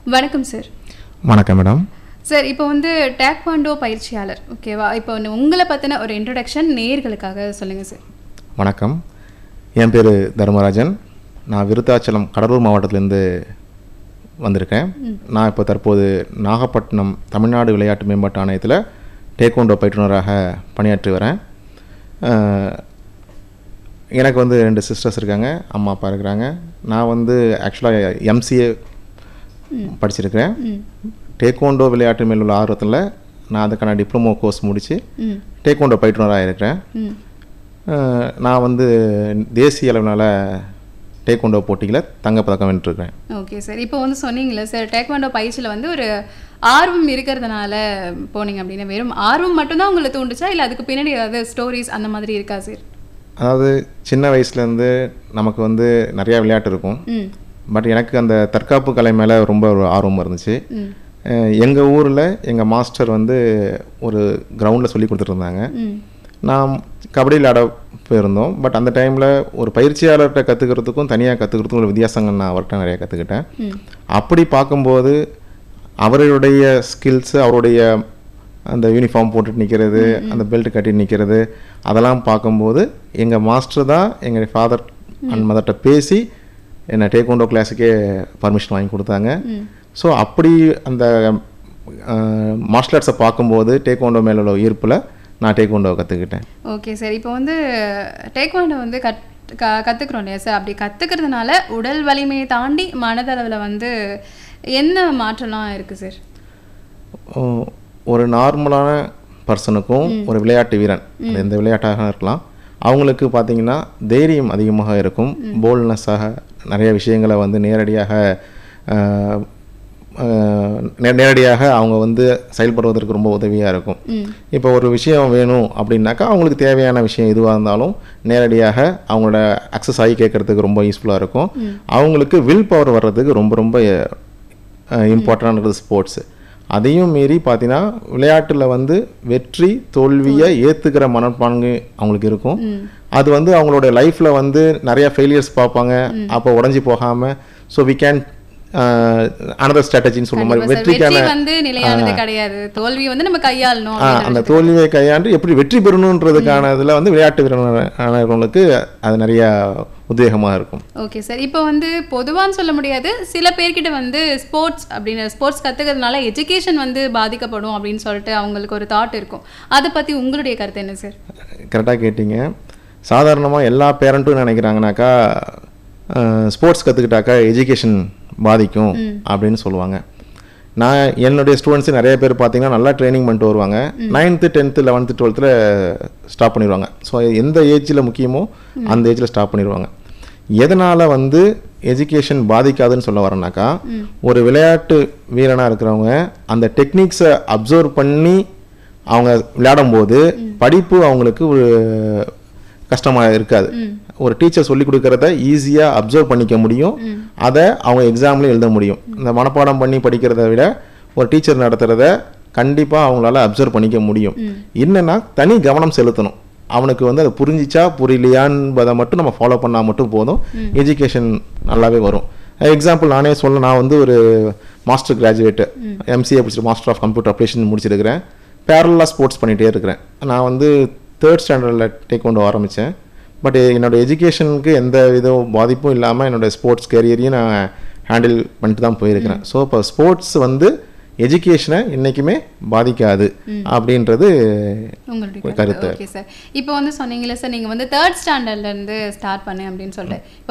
வணக்கம் சார் வணக்கம் madam sir இப்போ வந்து டேக்வாண்டோ பயிற்சியாளர் ஓகேவா இப்போ வந்து உங்களை பற்றின ஒரு இன்ட்ரடக்ஷன் நேர்களுக்காக சொல்லுங்கள் சார் வணக்கம் என் பேர் தர்மராஜன் நான் விருத்தாச்சலம் கடலூர் மாவட்டத்திலேருந்து வந்திருக்கேன் நான் இப்போ தற்போது நாகப்பட்டினம் தமிழ்நாடு விளையாட்டு மேம்பாட்டு ஆணையத்தில் டேக்கோண்டோ பயிற்றுனராக பணியாற்றி வரேன் அஹ், எனக்கு வந்து ரெண்டு சிஸ்டர்ஸ் இருக்காங்க அம்மா அப்பா இருக்கிறாங்க நான் வந்து ஆக்சுவலாக எம்சிஏ படிச்சிருக்கிறேன் ம் டேக்கோண்டோ விளையாட்டு மேல் உள்ள ஆர்வத்தில் நான் அதுக்கான டிப்ளமோ கோர்ஸ் முடித்து ம் டேக்கோண்டோ பயிற்றுனராக இருக்கிறேன் ம் அஹ் நான் வந்து தேசிய அளவிலான டேக்கோண்டோ போட்டியில் தங்கப்பதக்கம் வென்றிருக்கிறேன் ஓகே சார் இப்போ வந்து சொன்னீங்களே சார் டேக்வாண்டோ பயிற்சியில் வந்து ஒரு ஆர்வம் இருக்கிறதுனால போனீங்க அப்படின்னு வெறும் ஆர்வம் மட்டும்தான் உங்களை தூண்டுச்சா இல்லை அதுக்கு பின்னாடி ஏதாவது ஸ்டோரிஸ் அந்த மாதிரி இருக்கா சார் அதாவது சின்ன வயசுலேருந்து நமக்கு வந்து நிறையா விளையாட்டு இருக்கும் ம் பட் எனக்கு அந்த தற்காப்பு கலை மேலே ரொம்ப ஒரு ஆர்வம் இருந்துச்சு ம் எங்கள் ஊரில் எங்கள் மாஸ்டர் வந்து ஒரு கிரவுண்டில் சொல்லி கொடுத்துட்ருந்தாங்க ம் நான் கபடி விளையாட போயிருந்தோம் பட் அந்த டைமில் ஒரு பயிற்சியாளர்கிட்ட கற்றுக்கிறதுக்கும் தனியாக கற்றுக்கிறதுக்கும் ஒரு வித்தியாசங்கள் நான் அவர்கிட்ட நிறையா கற்றுக்கிட்டேன் ம் அப்படி பார்க்கும்போது அவருடைய ஸ்கில்ஸு அவருடைய அந்த யூனிஃபார்ம் போட்டுட்டு நிற்கிறது அந்த பெல்ட் கட்டி நிற்கிறது அதெல்லாம் பார்க்கும்போது எங்கள் மாஸ்டர் தான் எங்கள் ஃபாதர் அண்ட் மதர்கிட்ட பேசி என்னை டேக்கோண்டோ கிளாஸுக்கே பர்மிஷன் வாங்கி கொடுத்தாங்க ம் ஸோ அப்படி அந்த மார்ஷல் ஆர்ட்ஸை பார்க்கும்போது டேக்கோண்டோ மேல உள்ள ஈர்ப்பில் நான் டேக்கோண்டோ கற்றுக்கிட்டேன் ஓகே சார் இப்போ வந்து டேக்வாண்டோ வந்து கத் க கற்றுக்குறோம் இல்லையா சார் அப்படி கற்றுக்கிறதுனால உடல் வலிமையை தாண்டி மனதளவில் வந்து என்ன மாற்றம்லாம் இருக்குது சார் ஓ- ஒரு நார்மலான பர்சனுக்கும் ஒரு விளையாட்டு வீரன் அது எந்த விளையாட்டாக இருக்கலாம் அவங்களுக்கு பார்த்தீங்கன்னா தைரியம் அதிகமாக இருக்கும் போல்னஸாக நிறைய விஷயங்களை வந்து நேரடியாக ஆஹ், ஆஹ், நே- நேரடியாக அவங்க வந்து செயல்படுவதற்கு ரொம்ப உதவியாக இருக்கும் ம் இப்போ ஒரு விஷயம் வேணும் அப்படின்னாக்கா அவங்களுக்கு தேவையான விஷயம் எதுவாக இருந்தாலும் நேரடியாக அவங்களோட அக்சஸ் ஆகி கேட்கறதுக்கு ரொம்ப யூஸ்ஃபுல்லாக இருக்கும் அவங்களுக்கு வில் பவர் வர்றதுக்கு ரொம்ப ரொம்ப இம்பார்ட்டண்டானது ஸ்போர்ட்ஸு அதையும் மீறி பார்த்தீங்கன்னா விளையாட்டில் வந்து வெற்றி தோல்வியை ஏற்றுக்கிற மனப்பான்கு அவங்களுக்கு இருக்கும் அது வந்து அவங்களோட லைஃப்பில் வந்து நிறைய ஃபெயிலியர்ஸ் பார்ப்பாங்க அப்போ உடஞ்சி போகாமல் ஸோ வி கேன் அனதர் ஸ்ட்ராட்டஜின்னு சொல்லுற மாதிரி கண்டிப்பா சார். வெற்றி வெற்றிக்கான வந்து நிலையானது கிடையாது தோல்வி வந்து நம்ம கையாளணும் ஆ, அந்த தோல்வியை கையாண்டு எப்படி வெற்றி பெறணுன்றதுக்கான இதில் வந்து விளையாட்டு வீரர்களுக்கு அது நிறைய உத்வேகமாக இருக்கும் ஓகே சார் இப்போ வந்து பொதுவான்னு சொல்ல முடியாது சில பேர்கிட்ட வந்து ஸ்போர்ட்ஸ் அப்படின்னு ஸ்போர்ட்ஸ் கற்றுக்கிறதுனால எஜுகேஷன் வந்து பாதிக்கப்படும் அப்படின்னு சொல்லிட்டு அவங்களுக்கு ஒரு தாட் இருக்கும் அதை பற்றி உங்களுடைய கருத்து என்ன சார் கரெக்டாக கேட்டீங்க சாதாரணமாக எல்லா பேரண்ட்டும் நினைக்கிறாங்கனாக்கா ஸ்போர்ட்ஸ் கற்றுக்கிட்டாக்கா எஜுகேஷன் பாதிக்கும் அப்படின்னு சொல்லுவாங்க நான் என்னுடைய ஸ்டூடெண்ட்ஸ் நிறைய பேர் பார்த்தீங்கன்னா நல்லா ட்ரைனிங் பண்ணிட்டு வருவாங்க நைன்த்து டென்த்து லெவன்த்து டுவெல்த்தில் ஸ்டாப் பண்ணிடுவாங்க ஸோ எந்த ஏஜில் முக்கியமோ அந்த ஏஜில் ஸ்டாப் பண்ணிடுவாங்க எதனால் வந்து எஜுகேஷன் பாதிக்காதுன்னு சொல்ல வரேன்னாக்கா ஒரு விளையாட்டு வீரனாக இருக்கிறவங்க அந்த டெக்னிக்ஸை அப்சர்வ் பண்ணி அவங்க விளையாடும்போது படிப்பு அவங்களுக்கு ஒரு கஷ்டமாக இருக்காது ஒரு டீச்சர் சொல்லி கொடுக்கறத ஈஸியாக அப்சர்வ் பண்ணிக்க முடியும் அதை அவங்க எக்ஸாம்லேயும் எழுத முடியும் இந்த மனப்பாடம் பண்ணி படிக்கிறத விட ஒரு டீச்சர் நடத்துகிறத கண்டிப்பாக அவங்களால அப்சர்வ் பண்ணிக்க முடியும் என்னன்னா தனி கவனம் செலுத்தணும் அவனுக்கு வந்து அது புரிஞ்சிச்சா புரியலையான்றதை மட்டும் நம்ம ஃபாலோ பண்ணால் மட்டும் போதும் எஜுகேஷன் நல்லாவே வரும் எக்ஸாம்பிள் நானே சொல்ல நான் வந்து ஒரு மாஸ்டர் கிராஜுவேட்டு எம்சிஏ முடிச்சிட்டு மாஸ்டர் ஆஃப் கம்ப்யூட்டர் அப்ளிகேஷன் முடிச்சிருக்கிறேன் பேரலாக ஸ்போர்ட்ஸ் பண்ணிகிட்டே இருக்கிறேன் நான் வந்து தேர்ட் ஸ்டாண்டர்டில் டேக் கொண்டு ஆரம்பித்தேன் பட் என்னோட எஜுகேஷனுக்கு எந்த வித பாதிப்பும் இல்லாமல் என்னோட ஸ்போர்ட்ஸ் கேரியரையும் நான் ஹேண்டில் பண்ணிட்டு தான் போயிருக்கிறேன் ஸோ இப்போ ஸ்போர்ட்ஸ் வந்து எஜுகேஷனை என்றைக்குமே பாதிக்காது அப்படின்றது உங்களுடைய கருத்து. ஓகே சார் இப்போ வந்து சொன்னீங்களே சார் நீங்கள் வந்து தேர்ட் ஸ்டாண்டர்ட்லேருந்து ஸ்டார்ட் பண்ணேன் அப்படின்னு சொல்லிட்டு இப்போ